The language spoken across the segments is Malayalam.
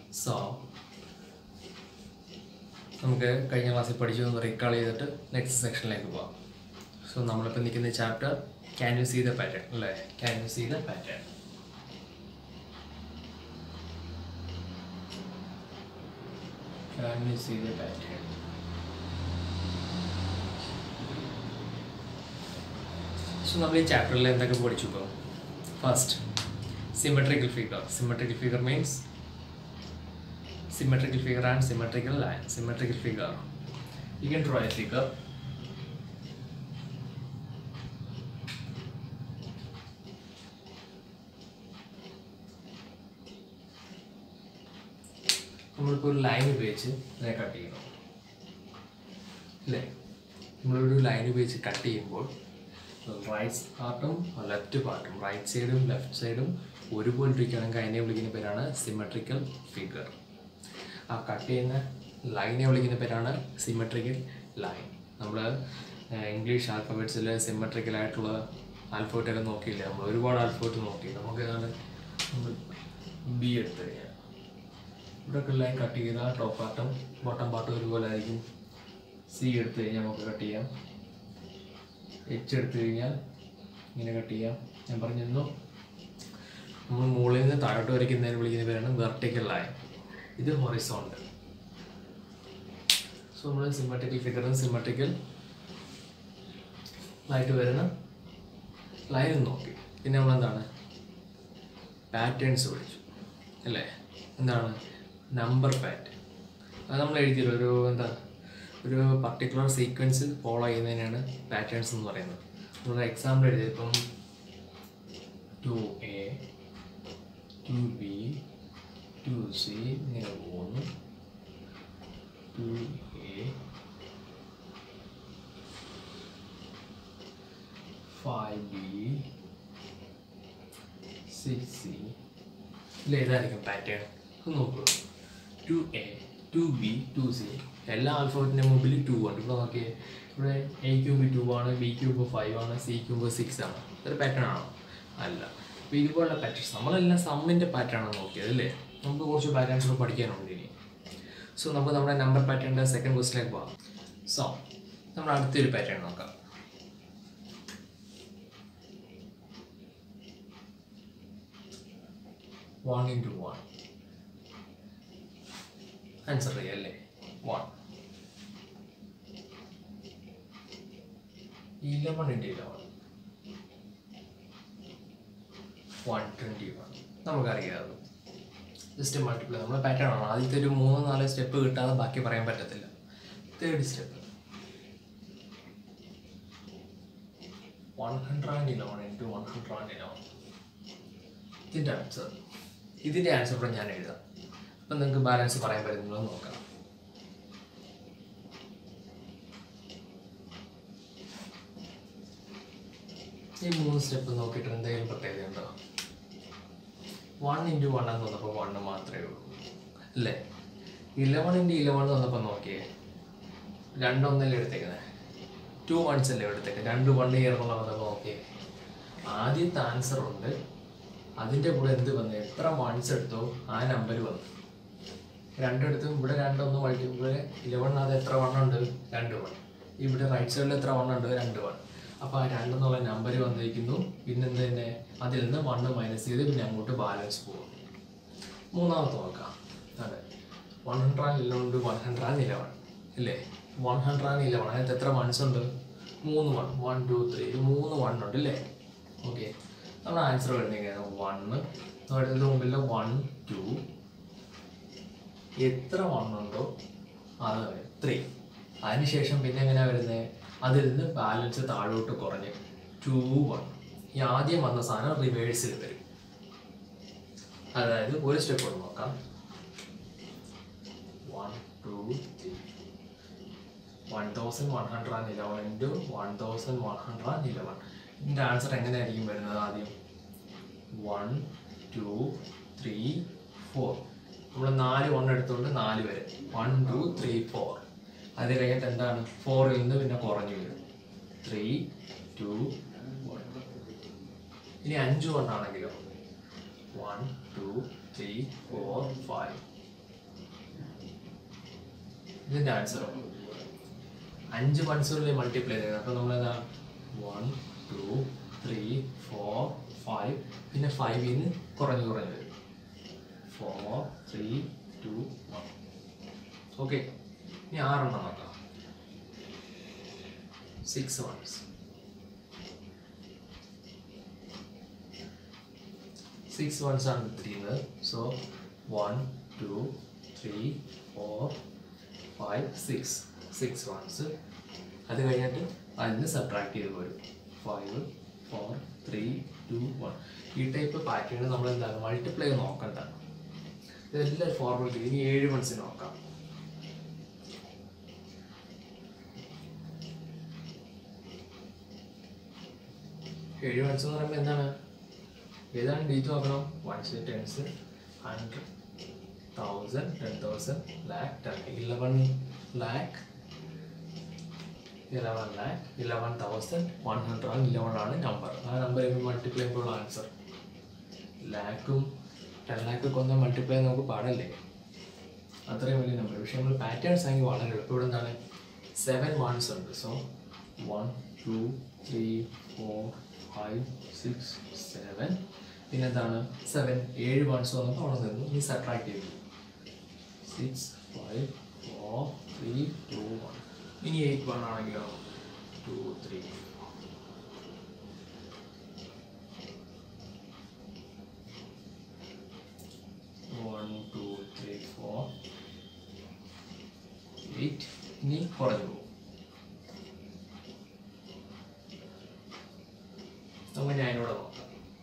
സോ നമുക്ക് കഴിഞ്ഞ ക്ലാസ്സിൽ പഠിച്ചതൊന്ന് റീകാൾ ചെയ്തിട്ട് നെക്സ്റ്റ് സെക്ഷനിലേക്ക് പോവാം സോ നമ്മളിപ്പോൾ നിൽക്കുന്ന chapter can you see the pattern അല്ലേ can you see the pattern Can you see the pattern? So നമ്മൾ ഈ ചാപ്റ്ററിൽ എന്തൊക്കെ പഠിച്ചു ഇപ്പോൾ first symmetrical figure symmetrical figure means symmetrical figure and symmetrical line symmetrical figure you can draw a figure നമ്മളിപ്പോൾ ഒരു ലൈൻ ഉപയോഗിച്ച് ഇതിനെ കട്ട് ചെയ്യണം അല്ലേ നമ്മളൊരു ലൈൻ ഉപയോഗിച്ച് കട്ട് ചെയ്യുമ്പോൾ റൈറ്റ് പാർട്ടും ലെഫ്റ്റ് പാർട്ടും റൈറ്റ് സൈഡും ലെഫ്റ്റ് സൈഡും ഒരുപോലെ ഇരിക്കുകയാണെങ്കിൽ അതിനെ വിളിക്കുന്ന പേരാണ് സിമെട്രിക്കൽ ഫിഗർ ആ കട്ട് ചെയ്യുന്ന ലൈനെ വിളിക്കുന്ന പേരാണ് സിമെട്രിക്കൽ ലൈൻ നമ്മൾ ഇംഗ്ലീഷ് ആൽഫബറ്റ്സിൽ സിമെട്രിക്കൽ ആയിട്ടുള്ള ആൽഫബറ്റൊക്കെ നോക്കിയില്ല നമ്മൾ ഒരുപാട് ആൽഫബറ്റ് നോക്കി നമുക്ക് ഏതാണ് നമ്മൾ ബി എടുത്തു കഴിഞ്ഞാൽ ഇവിടെയൊക്കെ ലൈൻ കട്ട് ചെയ്താൽ ടോപ്പ് പാർട്ടും ബോട്ടം പാർട്ടും ഒരുപോലെ ആയിരിക്കും സി എടുത്തു കഴിഞ്ഞാൽ നമുക്ക് കട്ട് ചെയ്യാം എച്ച് എടുത്തു കഴിഞ്ഞാൽ ഇങ്ങനെ കട്ട് ചെയ്യാം ഞാൻ പറഞ്ഞിരുന്നു നമ്മൾ മുകളിൽ നിന്ന് താഴോട്ട് വരയ്ക്കുന്നതിന് വിളിക്കുന്ന പേരാണ് വെർട്ടിക്കൽ ലൈൻ ഇത് ഹൊറിസോണ്ടൽ സോ നമ്മൾ സിമെട്രിക്കൽ ഫിഗറും സിമെട്രിക്കൽ ആയിട്ട് വരുന്ന ലൈൻ നോക്കി പിന്നെ നമ്മൾ എന്താണ് പാറ്റേൺസ് പഠിച്ചു അല്ലേ എന്താണ് നമ്പർ പാറ്റേൺ അത് നമ്മൾ എഴുതിയല്ലോ ഒരു എന്താ ഒരു പർട്ടിക്കുലർ സീക്വൻസ് ഫോളോ ചെയ്യുന്നതിനാണ് പാറ്റേൺസ് എന്ന് പറയുന്നത് നമ്മൾ എക്സാമ്പിൾ എഴുതിയത് ഇപ്പം two A two B two C ഇങ്ങനെ പോകുന്നു two A five B six C ഇല്ല ഇതായിരിക്കും പാറ്റേൺ നോക്കൂ two A two B two C എല്ലാ ആൽഫബറ്റിൻ്റെ മുമ്പിൽ ടു ഉണ്ട് ഇപ്പോൾ നോക്കിയേ ഇവിടെ എ ക്യൂബ് ടു ആണ് ബി ക്യൂബ് ഫൈവ് ആണ് സി ക്യൂബ് സിക്സ് ആണ് ഇതൊരു പാറ്റേൺ ആണോ അല്ല അപ്പോൾ ഇതുപോലുള്ള പാറ്റേൺസ് നമ്മളെല്ലാം സമ്മിൻ്റെ പാറ്റേൺ ആണ് നോക്കിയത് അല്ലേ നമുക്ക് കുറച്ച് പാറ്റേൺസ് കൂടെ പഠിക്കാനുണ്ട് ഇനി സോ നമുക്ക് നമ്മുടെ നമ്പർ പാറ്റേണിൻ്റെ സെക്കൻഡ് ക്വസ്റ്റിലേക്ക് പോകാം സോ നമ്മൾ അടുത്തൊരു പാറ്റേൺ നോക്കാം വൺ ഇൻറ്റു വൺ ആൻസർ ചെയ്യല്ലേ one eleven into eleven one twenty one നമുക്കറിയാം ജസ്റ്റ് മൾട്ടിപ്ലൈ നമ്മുടെ പാറ്റേൺ ആണ് ആദ്യത്തെ ഒരു മൂന്ന് നാല് സ്റ്റെപ്പ് കിട്ടാതെ ബാക്കി പറയാൻ പറ്റത്തില്ല third step one hundred and eleven into one hundred and eleven ഇതിൻ്റെ ആൻസർ ഇതിൻ്റെ ആൻസർ ഇവിടെ ഞാൻ എഴുതാം അപ്പം നിങ്ങൾക്ക് ബാലൻസ് പറയാൻ പറ്റുന്നുണ്ടോ എന്ന് നോക്കാം ഈ മൂന്ന് സ്റ്റെപ്പ് നോക്കിയിട്ട് എന്തെങ്കിലും പ്രത്യേകത ഉണ്ടോ വൺ ഇൻറ്റു വൺ എന്ന് വന്നപ്പോൾ വണ്ണ് മാത്രമേ ഉള്ളൂ അല്ലേ ഇലവൺ ഇൻറ്റു ഇലവൺ എന്ന് വന്നപ്പോൾ നോക്കിയേ രണ്ടൊന്നല്ലേ എടുത്തേക്കുന്നത് ടു വൺസ് അല്ലേ എടുത്തേക്ക് രണ്ട് വൺ ഇയർ എന്നുള്ള വന്നപ്പോൾ നോക്കിയേ ആദ്യത്തെ ആൻസർ ഉണ്ട് അതിൻ്റെ കൂടെ എന്ത് വന്നു എത്ര വൺസ് എടുത്തോ ആ നമ്പർ വന്നു രണ്ടിടത്തും ഇവിടെ രണ്ടൊന്ന് മൾട്ടി ഇവിടെ ഇലവണിനകത്ത് എത്ര വണ്ണുണ്ട് രണ്ട് വൺ ഇവിടെ റൈറ്റ് സൈഡിൽ എത്ര വണ്ണുണ്ട് രണ്ട് വൺ അപ്പോൾ ആ രണ്ടെന്നുള്ള നമ്പർ വന്നിരിക്കുന്നു പിന്നെ എന്ത് തന്നെ അതിൽ നിന്ന് വണ്ണ് മൈനസ് ചെയ്ത് പിന്നെ അങ്ങോട്ട് ബാലൻസ് പോകും മൂന്നാമത്തെ നോക്കാം അതെ one hundred eleven one hundred eleven ഇല്ലേ വൺ ഹൺഡ്രഡ് ഇലവൺ അതിനകത്ത് എത്ര വൺസ് ഉണ്ട് മൂന്ന് വൺ വൺ ടു ത്രീ ഇത് മൂന്ന് വൺ ഉണ്ട് അല്ലേ ഓക്കെ നമ്മുടെ ആൻസർ വരുന്നത് വണ്ണ് അടുത്തത് മുമ്പിൽ വൺ ടു എത്ര വണ്ണുണ്ടോ അത് ത്രീ അതിനുശേഷം പിന്നെ എങ്ങനെയാ വരുന്നത് അതിൽ നിന്ന് ബാലൻസ് താഴോട്ട് കുറഞ്ഞ് ടു വൺ ഈ ആദ്യം വന്ന സാധനം റിവേഴ്സിൽ വരും അതായത് ഒരു സ്റ്റെപ്പ് കൊണ്ട് നോക്കാം one two three one thousand one hundred and eleven into one thousand one hundred and eleven ഇതിൻ്റെ ആൻസർ എങ്ങനെയായിരിക്കും വരുന്നത് ആദ്യം വൺ ടു ത്രീ ഫോർ നമ്മൾ നാല് വൺ എടുത്തുകൊണ്ട് നാല് വരെ വൺ ടു ത്രീ ഫോർ അത് കഴിഞ്ഞിട്ട് എന്താണ് ഫോറിൽ നിന്ന് പിന്നെ കുറഞ്ഞു വരും ത്രീ ടു വൺ ഇനി അഞ്ച് വൺ ആണെങ്കിലോ one two three four five ഇതിൻ്റെ ആൻസർ അഞ്ച് വൺസുകളിൽ മൾട്ടിപ്ലൈ ചെയ്തത് അപ്പോൾ നമ്മളെന്താ one two three four five പിന്നെ ഫൈവിൽ നിന്ന് കുറഞ്ഞ് കുറഞ്ഞ് വരും four three two one okay ഇനി ആറെണ്ണം നോക്കാം സിക്സ് വൺസ് സിക്സ് വൺസ് ആണ് തിരിയുന്നത് so one two three four five six six ones അത് കഴിഞ്ഞിട്ട് അതിന് സബ്ട്രാക്ട് ചെയ്ത് പോരും five four three two one ഈ ടൈപ്പ് പാറ്റേൺ നമ്മൾ എന്താണ് മൾട്ടിപ്ലൈ നോക്കണ്ട ഇതെല്ലാം ഫോർവേഡ് ഇനി ഏഴ് വൺസിന് നോക്കാം ഏഴ് വൺസ് എന്ന് പറയുമ്പോൾ എന്താണ് ഏതാണ് ഡേറ്റ് നോക്കണം ones tens hundred thousand ten thousand lakh ten eleven lakh eleven lakh eleven thousand one hundred ആണ് ഇലവൻ ആണ് നമ്പർ ആ നമ്പർ മൾട്ടിപ്ലൈ ചെയ്യുമ്പോൾ ആൻസർ ലാക്കും ടെൻ ലാക്കൊക്കെ ഒന്ന് മൾട്ടിപ്ലൈ നമുക്ക് പാടല്ലേ അത്രയും വലിയ നമ്പർ പക്ഷെ നമ്മൾ പാറ്റേൺസ് ആണെങ്കിൽ വളരെ എളുപ്പം ഇവിടെ എന്താണ് സെവൻ വൺസ് ഉണ്ട് so one two three four five six seven പിന്നെന്താണ് സെവൻ ഏഴ് വൺസ് വന്നപ്പോൾ അവിടെ നിന്നു ഇനി സബ്ട്രാക്ട് ചെയ്തു six five four three two one ഇനി എയ്റ്റ് വൺ ആണെങ്കിലോ two three one two three four eight ഇനി കുറഞ്ഞു പോകും നമുക്ക് ഞാനിവിടെ നോക്കാം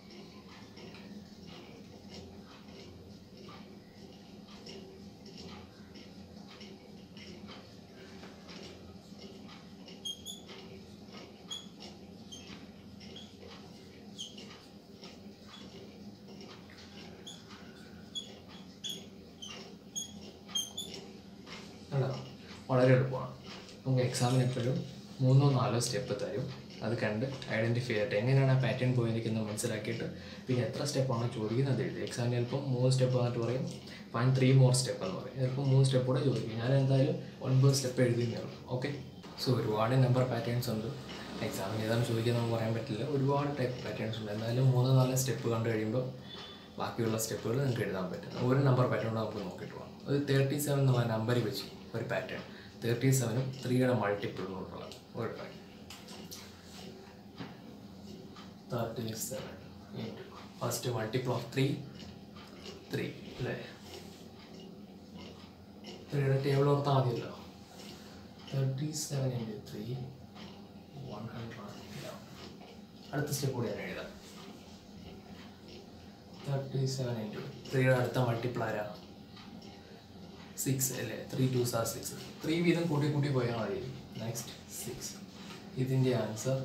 കണ്ടോ വളരെ എളുപ്പമാണ് നമുക്ക് എക്സാമിന് എപ്പോഴും മൂന്നോ നാലോ സ്റ്റെപ്പ് തരും അത് കണ്ട് ഐഡൻറ്റിഫൈ ചെയ്തിട്ട് എങ്ങനെയാണ് ആ പാറ്റേൺ പോയിരിക്കുന്നത് മനസ്സിലാക്കിയിട്ട് പിന്നെ എത്ര സ്റ്റെപ്പാണോ ചോദിക്കുന്നത് എഴുതി എക്സാമിന് ചിലപ്പോൾ മൂന്ന് സ്റ്റെപ്പ് എന്നിട്ട് പറയും ഫൈൻ ത്രീ മോർ സ്റ്റെപ്പ് എന്ന് പറയും ചിലപ്പോൾ മൂന്ന് സ്റ്റെപ്പ് കൂടെ ചോദിക്കും ഞാൻ എന്തായാലും ഒൻപത് സ്റ്റെപ്പ് എഴുതിയെന്നേ ഉള്ളൂ ഓക്കെ സോ ഒരുപാട് നമ്പർ പാറ്റേൺസ് ഉണ്ട് എക്സാമിന് ഏതാണ് ചോദിക്കുന്നത് നമുക്ക് പറയാൻ പറ്റില്ല ഒരുപാട് ടൈപ്പ് പാറ്റേൺസ് ഉണ്ട് എന്തായാലും മൂന്ന് നാല് സ്റ്റെപ്പ് കണ്ടു കഴിയുമ്പോൾ ബാക്കിയുള്ള സ്റ്റെപ്പുകൾ നിങ്ങൾക്ക് എഴുതാൻ പറ്റും ഒരു നമ്പർ പാറ്റേൺ നമുക്ക് നോക്കിയിട്ട് പോകാം ഒരു തേർട്ടി സെവൻ എന്നുള്ള നമ്പർ വെച്ച് ഒരു പാറ്റേൺ തേർട്ടി സെവനും ത്രീയുടെ മൾട്ടിപ്പിൾ എന്നുള്ള ഒരു pattern thirty seven into first multiple of three three അല്ലേ ത്രീയുടെ ടേബിൾ ഓർത്താൽ മതിയല്ലോ thirty seven into three one hundred അടുത്ത സ്റ്റെപ്പ് കൂടി ഞാൻ എഴുതാം തേർട്ടി സെവൻ ഇൻറ്റു ത്രീയുടെ അടുത്ത മൾട്ടിപ്പിൾ ആരാ സിക്സ് അല്ലേ three two sir six three വീതം കൂട്ടി കൂട്ടി പോയാൽ മതി നെക്സ്റ്റ് സിക്സ് ഇതിൻ്റെ ആൻസർ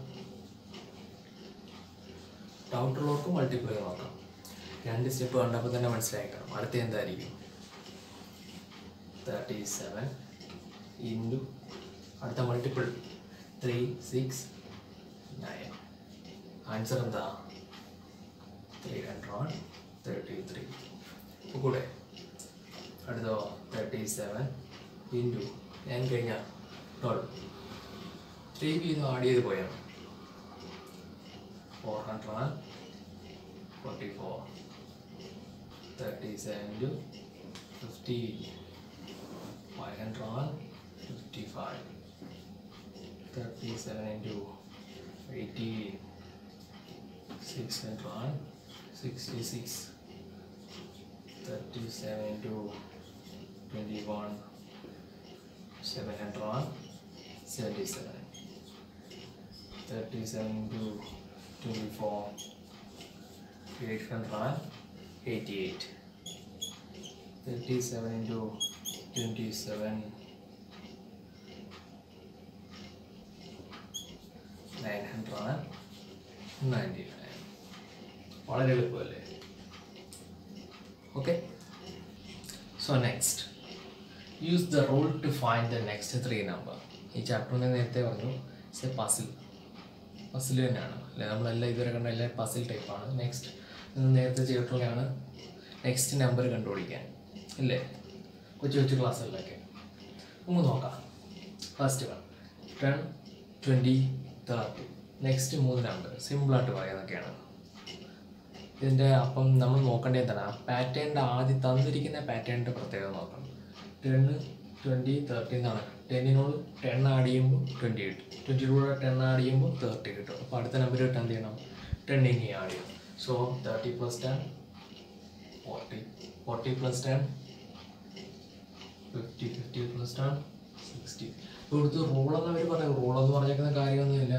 ഡൗട്ടുള്ളവർക്ക് മൾട്ടിപ്ലൈ നോക്കാം രണ്ട് സ്റ്റെപ്പ് കണ്ടപ്പോൾ തന്നെ മനസ്സിലാക്കണം അടുത്ത എന്തായിരിക്കും തേർട്ടി സെവൻ ഇൻറ്റു അടുത്ത multiple three six nine answer എന്താ ത്രീ ഹൺഡ്രഡ് തേർട്ടി ത്രീ കൂടെ അടുത്തോ തേർട്ടി സെവൻ ഇൻറ്റു ഞാൻ കഴിഞ്ഞാൽ ട്വൽവ് ത്രീ വീതം ആഡ് ചെയ്ത് പോയാൽ four hundred forty four thirty seven into fifty five hundred fifty five thirty seven into eighty six hundred sixty six thirty seven to twenty one seven hundred seventy seven thirty seven to twenty four eight hundred eighty eight thirty seven into twenty seven nine hundred ninety nine വളരെ എളുപ്പമല്ലേ Okay. So next, use the rule to find the next three number. ഈ ചാപ്റ്ററിൽ നേരത്തെ പറഞ്ഞു ഇറ്റ്സ് എ പസിൽ പസിൽ തന്നെയാണ് അല്ലെ നമ്മളെല്ലാം ഇതുവരെ കണ്ട എല്ലാം പസിൽ ടൈപ്പാണ് നെക്സ്റ്റ് നേരത്തെ ചെയ്തിട്ടുള്ളതാണ് നെക്സ്റ്റ് നമ്പർ കണ്ടുപിടിക്കാൻ ഇല്ലേ കൊച്ചു കൊച്ചു ക്ലാസ്സുകളിലൊക്കെ നമുക്ക് നോക്കാം first one ten twenty thirty next മൂന്ന് നമ്പർ സിമ്പിളായിട്ട് പറയാന്നൊക്കെയാണ് ഇതിൻ്റെ അപ്പം നമ്മൾ നോക്കേണ്ടത് എന്താണ് ആ പാറ്റേണിൻ്റെ ആദ്യം തന്നിരിക്കുന്ന പാറ്റേണിൻ്റെ പ്രത്യേകത നോക്കണം ടെന്ന് ട്വൻറ്റി തേർട്ടി എന്നാണ് ടെന്നിനോട് ടെൻ ആഡ് ചെയ്യുമ്പോൾ ട്വൻറ്റി കിട്ടും ട്വൻറ്റിയിലൂടെ ടെൻ ആഡ് ചെയ്യുമ്പോൾ തേർട്ടി കിട്ടും അപ്പോൾ അടുത്ത നമ്പർ കിട്ടാൻ എന്ത് ചെയ്യണം ടെൻ ഇനി ആഡ് ചെയ്യണം so thirty plus ten forty forty plus ten fifty fifty plus ten sixty ഇവിടുത്തെ റൂൾ എന്ന് അവർ പറയും റൂൾ എന്ന് പറഞ്ഞേക്കുന്ന കാര്യമൊന്നുമില്ല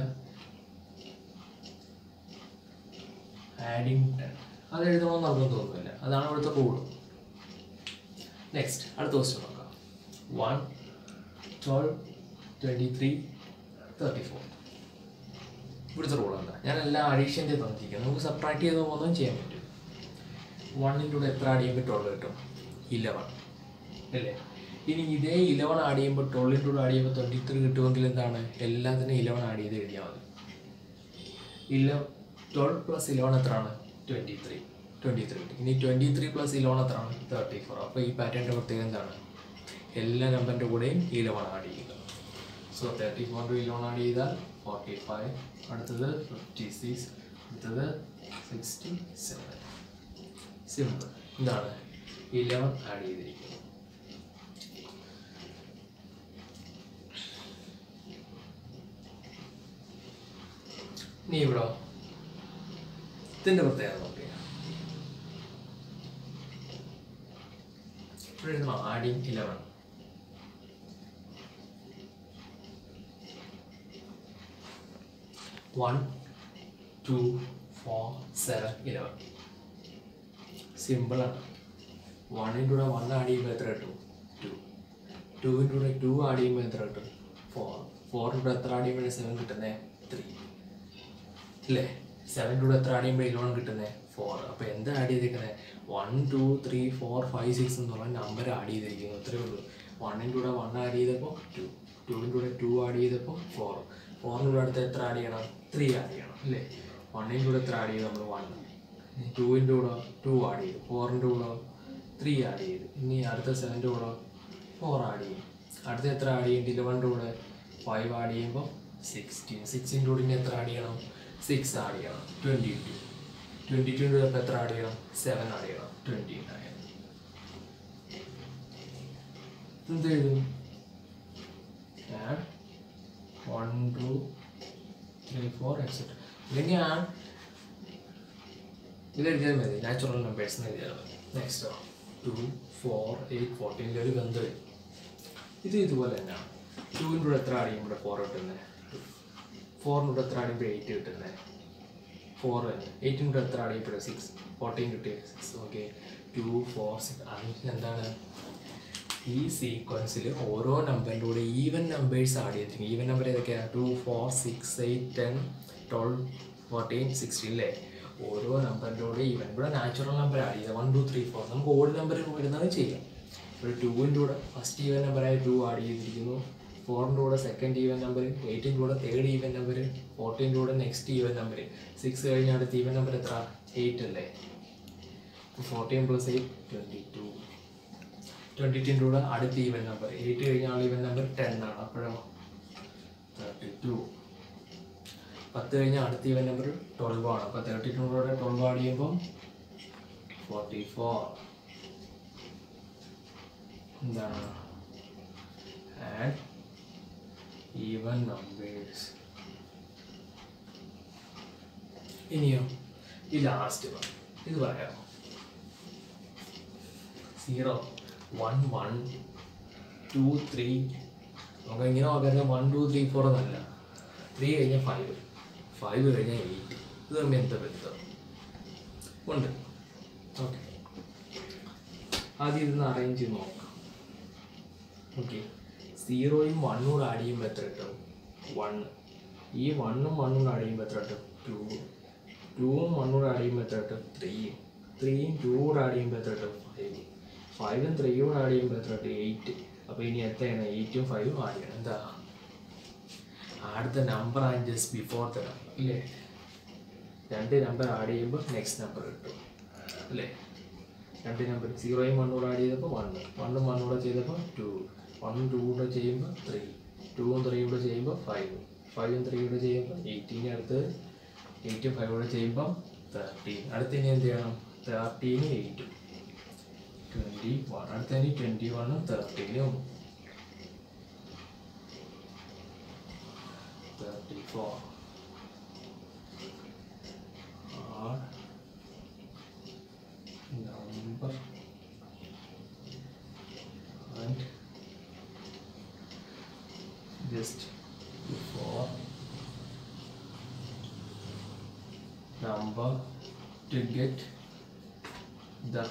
ആഡിങ് ടെൻ അത് എഴുതണമെന്ന് അർത്ഥം തോന്നുന്നില്ല അതാണ് ഇവിടുത്തെ റൂൾ നെക്സ്റ്റ് അടുത്ത ക്വസ്റ്റ്യൻ നോക്കാം one twelve twenty three thirty four ഇവിടുത്തെ റൂൾ എന്താ ഞാൻ എല്ലാം അഡീഷൻ്റെ തന്നിരിക്കുന്നത് നമുക്ക് സബ്ട്രാക്ട് ചെയ്ത് പോകുന്നതും ചെയ്യാൻ പറ്റും വണ്ണിൻ്റെ കൂടെ എത്ര ആഡ് ചെയ്യുമ്പോൾ ട്വൽവ് കിട്ടും ഇലവൺ അല്ലേ ഇനി ഇതേ ഇലവൺ ആഡ് ചെയ്യുമ്പോൾ ട്വൽവിൻ്റെ കൂടെ ആഡ് ചെയ്യുമ്പോൾ ട്വൻറ്റി ത്രീ കിട്ടുമെങ്കിൽ എന്താണ് എല്ലാത്തിനും ഇലവൺ ആഡ് ചെയ്ത് എഴുതിയാൽ മതി ഇല ട്വൽവ് പ്ലസ് ഇലവൺ എത്രയാണ് ട്വൻറ്റി ത്രീ ട്വൻറ്റി ത്രീ ഇനി ട്വൻറ്റി ത്രീ പ്ലസ് ഇലവൺ എത്രയാണ് തേർട്ടി ഫോർ അപ്പോൾ ഈ പാറ്റേണിൻ്റെ പ്രത്യേകത എന്താണ് എല്ലാ നമ്പറിൻ്റെ കൂടെയും ഇലവൺ ആഡ് ചെയ്യുക സോ തേർട്ടി ഫോറിൻ്റെ ഇലവൺ ആഡ് ചെയ്താൽ ഫോർട്ടി ഫൈവ് അടുത്തത് ഫിഫ്റ്റി സിക്സ് അടുത്തത് സിക്സ്റ്റി സെവൻ സിമ്പിൾ ഇതാണ് ഇലവൺ ആഡ് ചെയ്തിരിക്കുന്നത് നീ ഇവിടെ ഇതിന്റെ പ്രത്യേകത നോക്കുക ഇവിടെ എഴുതണം adding eleven one two four seven eleven സിമ്പിളാണ് വണ്ണിൻ്റെ കൂടെ വൺ ആഡ് ചെയ്യുമ്പോൾ എത്ര കിട്ടും ടു ടുവിൻ്റെ കൂടെ ടു ആഡ് ചെയ്യുമ്പോൾ എത്ര കിട്ടും ഫോർ ഫോറിൻ്റെ കൂടെ എത്ര ആഡ് ചെയ്യുമ്പോഴേ സെവൻ കിട്ടുന്നത് ത്രീ അല്ലേ സെവൻ്റെ കൂടെ എത്ര ആഡ് ചെയ്യുമ്പോൾ ഇലോൺ കിട്ടുന്നത് ഫോർ അപ്പോൾ എന്താ ആഡ് ചെയ്തിരിക്കുന്നത് one two three four five six എന്നുള്ള നമ്പർ ആഡ് ചെയ്തിരിക്കുന്നു അത്രേ ഉള്ളൂ വണ്ണിൻ്റെ കൂടെ വൺ ആഡ് ചെയ്തപ്പോൾ ടു ടുവിൻ്റെ കൂടെ ടു ആഡ് ചെയ്തപ്പോൾ ഫോർ ഫോറിൻ്റെ കൂടെ അടുത്ത് എത്ര ആഡ് ചെയ്യണം ത്രീ ആഡ് ചെയ്യണം അല്ലേ വണ്ണിൻ്റെ കൂടെ എത്ര ആഡ് ചെയ്തു നമ്മൾ വൺ ടുവിൻ്റെ കൂടെ ടു ആഡ് ചെയ്തു ഫോറിൻ്റെ കൂടെ ത്രീ ആഡ് ചെയ്തു ഇനി അടുത്ത സെവൻ്റെ കൂടെ ഫോർ ആഡ് ചെയ്യും അടുത്ത എത്ര ആഡ് ചെയ്യും ഇലവൻ്റെ കൂടെ ഫൈവ് ആഡ് ചെയ്യുമ്പോൾ സിക്സ്റ്റീൻ സിക്സ്റ്റീൻ്റെ കൂടെ ഇനി എത്ര ആഡ് ചെയ്യണം സിക്സ് ആഡ് ചെയ്യണം ട്വൻറ്റി ടു ട്വൻറ്റി ടുവിൻ്റെ കൂടെ എത്ര ആഡ് ചെയ്യണം സെവൻ ആഡ് ചെയ്യണം ട്വൻറ്റി നയൻ എന്ത് എഴുതും add one two three four etcetera ഇല്ലെങ്കിൽ ആഡ് ഇത് എഴുതിയാൽ മതി നാച്ചുറൽ നമ്പേഴ്സ് എന്ന് എഴുതിയാൽ മതി നെക്സ്റ്റ് ടു ഫോർ എയ്റ്റ് ഫോർട്ടീനിൽ ഒരു ബന്ധം വരും ഇത് ഇതുപോലെ തന്നെയാണ് ടുവിൻ്റെ കൂടെ എത്ര ആഡ് ചെയ്യുമ്പോൾ ഫോർ കിട്ടുന്നത് ഫോറിൻ്റെ കൂടെ എത്ര ആഡ് ചെയ്യുമ്പോൾ എയ്റ്റ് കിട്ടുന്നത് ഫോർ തന്നെ എയ്റ്റിൻ്റെ കൂടെ എത്ര ആഡ് ചെയ്യുമ്പോൾ സിക്സ് ഫോർട്ടീൻ കിട്ടിയ six okay two four six അതിന് എന്താണ് ഈ സീക്വൻസിൽ ഓരോ നമ്പറിൻ്റെ കൂടെ ഈവൻ നമ്പേഴ്സ് ആഡ് ചെയ്തിരിക്കും ഈവൻ നമ്പർ ഏതൊക്കെയാണ് two four six eight ten twelve fourteen sixteen അല്ലേ ഓരോ നമ്പറിൻ്റെ കൂടെ ഈവൻ ഇവിടെ നാച്ചുറൽ നമ്പർ ആഡ് ചെയ്താൽ വൺ ടു ത്രീ ഫോർ നമുക്ക് ഓഡ് നമ്പർ വരുന്നത് ചെയ്യാം ഒരു ടൂവിൻ്റെ കൂടെ ഫസ്റ്റ് ഈവൻ നമ്പറായ ടു ആഡ് ചെയ്തിരിക്കുന്നു ഫോറിൻ്റെ കൂടെ സെക്കൻഡ് ഈവൻ നമ്പർ എയ്റ്റിൻ്റെ കൂടെ തേർഡ് ഈവൻ നമ്പർ ഫോർട്ടീൻ്റെ കൂടെ നെക്സ്റ്റ് ഈവൻ നമ്പർ സിക്സ് കഴിഞ്ഞ അടുത്ത ഈവൻ നമ്പർ എത്ര എയ്റ്റ് അല്ലേ fourteen plus eight twenty two twenty ടുൻ്റെ കൂടെ അടുത്ത ഈവൻ നമ്പർ എയ്റ്റ് കഴിഞ്ഞ ആൾ ഈവൻ നമ്പർ ടെൻ ആണ് അപ്പോഴോ തേർട്ടി ടു പത്ത് കഴിഞ്ഞ അടുത്ത ഈവൻ നമ്പർ ട്വൽവ് ആണ് അപ്പോൾ തേർട്ടി ടുൻ്റെ ട്വൽവ് ആഡ് ചെയ്യുമ്പോൾ ഫോർട്ടി ഫോർ എന്താണ് ആഡ് ഈവൻ നമ്പേഴ്സ് ഇനിയോ ഈ ലാസ്റ്റ് വൺ ഇത് പറയാമോ zero one one two three നമുക്ക് ഇങ്ങനെ നോക്കാൻ വൺ ടു ത്രീ ഫോർ എന്നല്ല ത്രീ കഴിഞ്ഞാൽ ഫൈവ് ഫൈവ് കഴിഞ്ഞാൽ എയ്റ്റ് ഇത് തമ്മിൽ എന്താ ബന്ധം ഉണ്ട് ഓക്കെ ആദ്യം ഇതൊന്ന് അറേഞ്ച് ചെയ്ത് നോക്കാം ഓക്കെ സീറോയും വണ്ണും കൂടെ ആഡ് ചെയ്യുമ്പോൾ എത്ര കിട്ടും വൺ ഈ വണ്ണും വണ്ണും കൂടെ ആഡ് ചെയ്യുമ്പോൾ എത്ര കിട്ടും ടു ടൂവും വണ്ണും കൂടെ ആഡ് ചെയ്യുമ്പോൾ എത്ര കിട്ടും ത്രീയും ത്രീയും ടൂ കൂടെ ആഡ് ചെയ്യുമ്പോൾ എത്ര കിട്ടും ഫൈവ് ഫൈവും ത്രീയും കൂടെ ആഡ് ചെയ്യുമ്പോൾ എത്ര കിട്ടും എയ്റ്റ് അപ്പോൾ ഇനി എത്രയാണ് എയ്റ്റും ഫൈവും ആഡ് ചെയ്യണം എന്താ add the number and just before the number ഇല്ലേ രണ്ട് നമ്പർ ആഡ് ചെയ്യുമ്പോൾ നെക്സ്റ്റ് നമ്പർ കിട്ടും അല്ലേ രണ്ട് നമ്പർ സീറോയും വണ്ണൂടെ ആഡ് ചെയ്തപ്പോൾ വണ്ണ് വണ്ണും വണ്ണൂടെ ചെയ്തപ്പോൾ ടു വണ്ണും ടൂ കൂടെ ചെയ്യുമ്പോൾ ത്രീ ടൂവും ത്രീ കൂടെ ചെയ്യുമ്പോൾ ഫൈവ് ഫൈവും ത്രീ കൂടെ ചെയ്യുമ്പോൾ എയ്റ്റീൻ അടുത്ത് എയ്റ്റും ഫൈവ് കൂടെ ചെയ്യുമ്പോൾ തേർട്ടീൻ അടുത്ത് ഇനി എന്ത് ചെയ്യണം തേർട്ടീനും എയ്റ്റും ട്വൻറ്റി വൺ അടുത്ത ഇനി ട്വൻറ്റി വണ്ണും തേർട്ടീനും thirty four are number and just before number to get the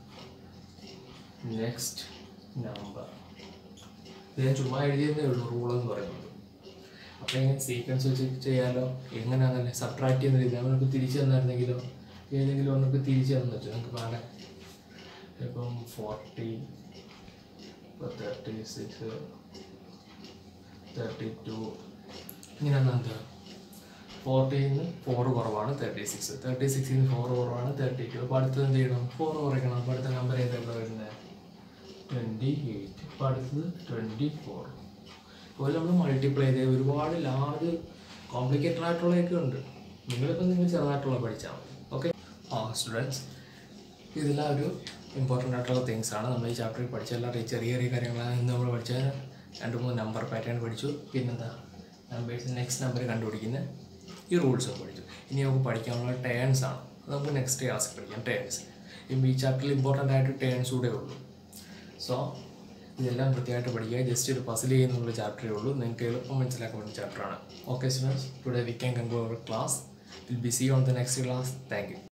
next number ഇത് ഞാൻ ചുമ്മാ എഴുതിയതേ ഉള്ളൂ റൂൾ എന്ന് പറയുന്നത് അപ്പോൾ ഇങ്ങനെ സീക്വൻസ് വെച്ച് ചെയ്യാലോ എങ്ങനെയാണെന്നല്ലേ സബ്ട്രാക്ട് ചെയ്യുന്ന രീതി നമുക്ക് തിരിച്ചു തന്നായിരുന്നെങ്കിലോ ഏതെങ്കിലും ഒന്നൊക്കെ തിരിച്ചു തന്നു വെച്ചു നമുക്ക് പാടെ ഇപ്പം ഫോർട്ടി ഇപ്പോൾ തേർട്ടി സിക്സ് തേർട്ടി ടു ഇങ്ങനെ എന്താ ഫോർട്ടീന്ന് ഫോർ കുറവാണ് തേർട്ടി സിക്സ് തേർട്ടി സിക്സിന് ഫോർ കുറവാണ് തേർട്ടി ടു അപ്പോൾ അടുത്തത് എന്ത് ചെയ്യണം ഫോർ കുറയ്ക്കണം അപ്പോൾ അടുത്ത നമ്പർ ഏതാണ് വരുന്നത് ട്വൻറ്റി എയ്റ്റ് അപ്പോൾ അടുത്തത് ട്വൻറ്റി ഫോർ അതുപോലെ നമ്മൾ മൾട്ടിപ്ലൈ ചെയ്ത് ഒരുപാട് ലാർജ് കോംപ്ലിക്കേറ്റഡ് ആയിട്ടുള്ളതൊക്കെ ഉണ്ട് നിങ്ങളിപ്പോൾ നിങ്ങൾ ചെറുതായിട്ടുള്ള പഠിച്ചാൽ മതി ഓക്കെ ആ സ്റ്റുഡൻസ് ഇതെല്ലാം ഒരു ഇമ്പോർട്ടൻ്റ് ആയിട്ടുള്ള തിങ്സ് ആണ് നമ്മൾ ഈ ചാപ്റ്ററിൽ പഠിച്ച എല്ലാ ചെറിയ ചെറിയ കാര്യങ്ങളാണ് ഇന്ന് നമ്മൾ പഠിച്ച രണ്ട് മൂന്ന് നമ്പർ പാറ്റേൺ പഠിച്ചു പിന്നെന്താ നമ്പേഴ്സ് നെക്സ്റ്റ് നമ്പർ കണ്ടുപിടിക്കുന്ന ഈ റൂൾസും പഠിച്ചു ഇനി നമുക്ക് പഠിക്കാനുള്ള ടേൺസ് ആണ് അത് നമുക്ക് നെക്സ്റ്റ് ക്ലാസ്സിൽ പഠിക്കാം ടേൺസ് ഈ ചാപ്റ്ററിൽ ഇമ്പോർട്ടൻ്റ് ആയിട്ട് ടേൺസ് കൂടെ ഉള്ളൂ സോ ഇതെല്ലാം വൃത്തിയായിട്ട് പഠിക്കുക ജസ്റ്റ് ഒരു പസിൽ ചെയ്യുന്നുള്ള ചാപ്റ്ററേ ഉള്ളൂ നിങ്ങൾക്ക് എളുപ്പം മനസ്സിലാക്കാൻ വേണ്ടി ചാപ്റ്ററാണ് okay students today we can conclude our class will be see on the next class thank U